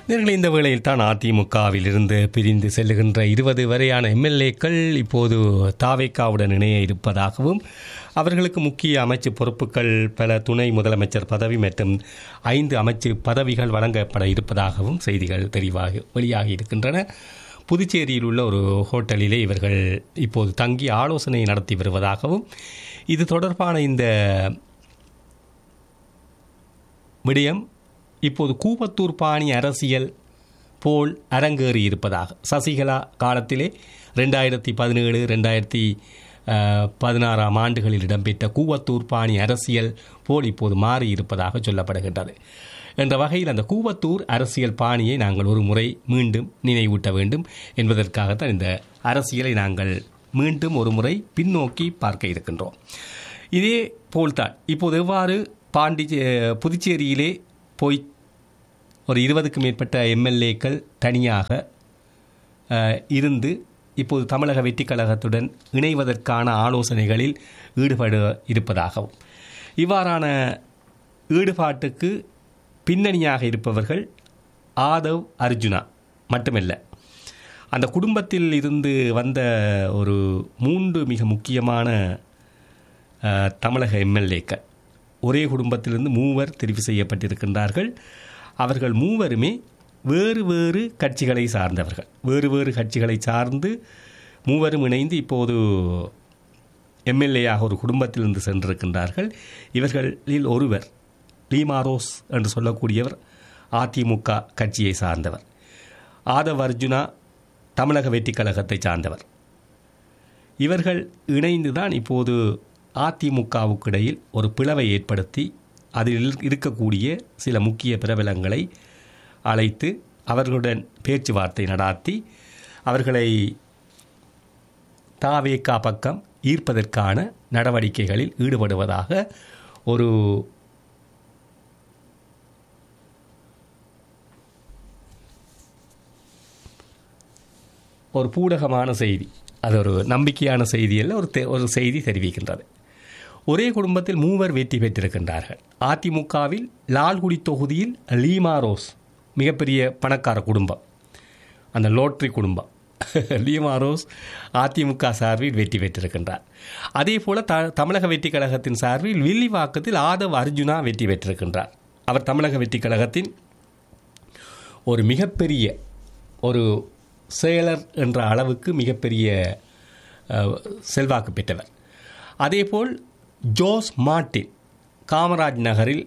நேர்களை இந்த வேளையில் தான் அதிமுகவில் இருந்து பிரிந்து செல்லுகின்ற இருபது வரையான எம்எல்ஏக்கள் இப்போது தாவேக்காவுடன் இணைய இருப்பதாகவும் அவர்களுக்கு முக்கிய அமைச்சு பொறுப்புகள் பல துணை முதலமைச்சர் பதவி மற்றும் ஐந்து அமைச்சு பதவிகள் வழங்கப்பட இருப்பதாகவும் செய்திகள் தெரிவாகி வெளியாகி இருக்கின்றன புதுச்சேரியில் உள்ள ஒரு ஹோட்டலிலே இவர்கள் இப்போது தங்கி ஆலோசனை நடத்தி வருவதாகவும் இது தொடர்பான இந்த விடயம் இப்போது கூவத்தூர் பாணி அரசியல் போல் அரங்கேறி இருப்பதாக சசிகலா காலத்திலே ரெண்டாயிரத்தி பதினேழு ரெண்டாயிரத்தி பதினாறாம் ஆண்டுகளில் இடம்பெற்ற கூவத்தூர் பாணி அரசியல் போல் இப்போது மாறி இருப்பதாக சொல்லப்படுகின்றது என்ற வகையில் அந்த கூவத்தூர் அரசியல் பாணியை நாங்கள் ஒரு முறை மீண்டும் நினைவூட்ட வேண்டும் என்பதற்காகத்தான் இந்த அரசியலை நாங்கள் மீண்டும் ஒரு முறை பின்னோக்கி பார்க்க இருக்கின்றோம் இதே போல்தான் இப்போது எவ்வாறு பாண்டி புதுச்சேரியிலே போய் ஒரு இருபதுக்கும் மேற்பட்ட எம்எல்ஏக்கள் தனியாக இருந்து இப்போது தமிழக வெற்றிக் கழகத்துடன் இணைவதற்கான ஆலோசனைகளில் ஈடுபட இருப்பதாகவும் இவ்வாறான ஈடுபாட்டுக்கு பின்னணியாக இருப்பவர்கள் ஆதவ் அர்ஜுனா மட்டுமல்ல அந்த குடும்பத்தில் இருந்து வந்த ஒரு மூன்று மிக முக்கியமான தமிழக எம்எல்ஏக்கள் ஒரே குடும்பத்திலிருந்து மூவர் தெரிவு செய்யப்பட்டிருக்கின்றார்கள் அவர்கள் மூவருமே வேறு வேறு கட்சிகளை சார்ந்தவர்கள் வேறு வேறு கட்சிகளை சார்ந்து மூவரும் இணைந்து இப்போது எம்எல்ஏயாக ஒரு குடும்பத்திலிருந்து சென்றிருக்கின்றார்கள் இவர்களில் ஒருவர் லீமாரோஸ் என்று சொல்லக்கூடியவர் அதிமுக கட்சியை சார்ந்தவர் ஆதவ் அர்ஜுனா தமிழக வெற்றி கழகத்தை சார்ந்தவர் இவர்கள் இணைந்துதான் இப்போது அதிமுகவுக்கு இடையில் ஒரு பிளவை ஏற்படுத்தி அதில் இருக்கக்கூடிய சில முக்கிய பிரபலங்களை அழைத்து அவர்களுடன் பேச்சுவார்த்தை நடாத்தி அவர்களை தாவேக்கா பக்கம் ஈர்ப்பதற்கான நடவடிக்கைகளில் ஈடுபடுவதாக ஒரு ஒரு பூடகமான செய்தி அது ஒரு நம்பிக்கையான செய்தி அல்ல ஒரு ஒரு செய்தி தெரிவிக்கின்றது ஒரே குடும்பத்தில் மூவர் வெற்றி பெற்றிருக்கின்றார்கள் அதிமுகவில் லால்குடி தொகுதியில் லீமா ரோஸ் மிகப்பெரிய பணக்கார குடும்பம் அந்த லோட்ரி குடும்பம் லீமா ரோஸ் அதிமுக சார்பில் வெற்றி பெற்றிருக்கின்றார் அதே போல் த தமிழக வெற்றி கழகத்தின் சார்பில் வில்லிவாக்கத்தில் ஆதவ் அர்ஜுனா வெற்றி பெற்றிருக்கின்றார் அவர் தமிழக வெற்றி கழகத்தின் ஒரு மிகப்பெரிய ஒரு செயலர் என்ற அளவுக்கு மிகப்பெரிய செல்வாக்கு பெற்றவர் அதேபோல் ஜோஸ் மார்டின் காமராஜ் நகரில்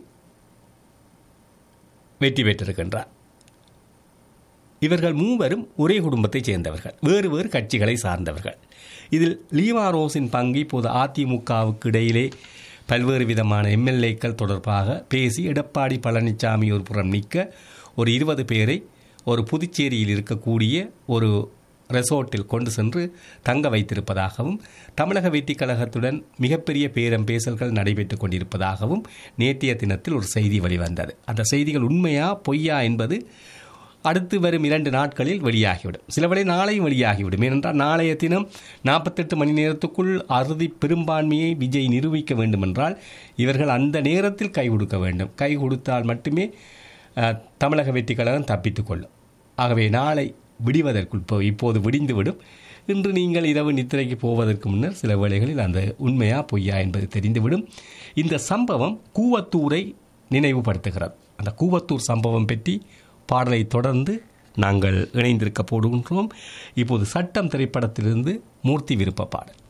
வெற்றி பெற்றிருக்கின்றார் இவர்கள் மூவரும் ஒரே குடும்பத்தைச் சேர்ந்தவர்கள் வேறு வேறு கட்சிகளை சார்ந்தவர்கள் இதில் லீமா ரோஸின் பங்கு இப்போது அதிமுகவுக்கு இடையிலே பல்வேறு விதமான எம்எல்ஏக்கள் தொடர்பாக பேசி எடப்பாடி பழனிசாமி ஒரு புறம் நிற்க ஒரு இருபது பேரை ஒரு புதுச்சேரியில் இருக்கக்கூடிய ஒரு ரெசார்ட்டில் கொண்டு சென்று தங்க வைத்திருப்பதாகவும் தமிழக வெற்றி கழகத்துடன் மிகப்பெரிய பேரம் பேசல்கள் நடைபெற்று கொண்டிருப்பதாகவும் நேற்றைய தினத்தில் ஒரு செய்தி வெளிவந்தது அந்த செய்திகள் உண்மையா பொய்யா என்பது அடுத்து வரும் இரண்டு நாட்களில் வெளியாகிவிடும் சிலவரை நாளையும் வெளியாகிவிடும் ஏனென்றால் நாளைய தினம் நாற்பத்தெட்டு மணி நேரத்துக்குள் அறுதி பெரும்பான்மையை விஜய் நிரூபிக்க வேண்டுமென்றால் இவர்கள் அந்த நேரத்தில் கை கொடுக்க வேண்டும் கை கொடுத்தால் மட்டுமே தமிழக வெற்றி கழகம் தப்பித்துக் கொள்ளும் ஆகவே நாளை விடிவதற்குள் இப்போ இப்போது விடிந்துவிடும் இன்று நீங்கள் இரவு நித்திரைக்கு போவதற்கு முன்னர் சில வேளைகளில் அந்த உண்மையா பொய்யா என்பது தெரிந்துவிடும் இந்த சம்பவம் கூவத்தூரை நினைவுபடுத்துகிறது அந்த கூவத்தூர் சம்பவம் பற்றி பாடலை தொடர்ந்து நாங்கள் இணைந்திருக்க போடுகின்றோம் இப்போது சட்டம் திரைப்படத்திலிருந்து மூர்த்தி விருப்ப பாடல்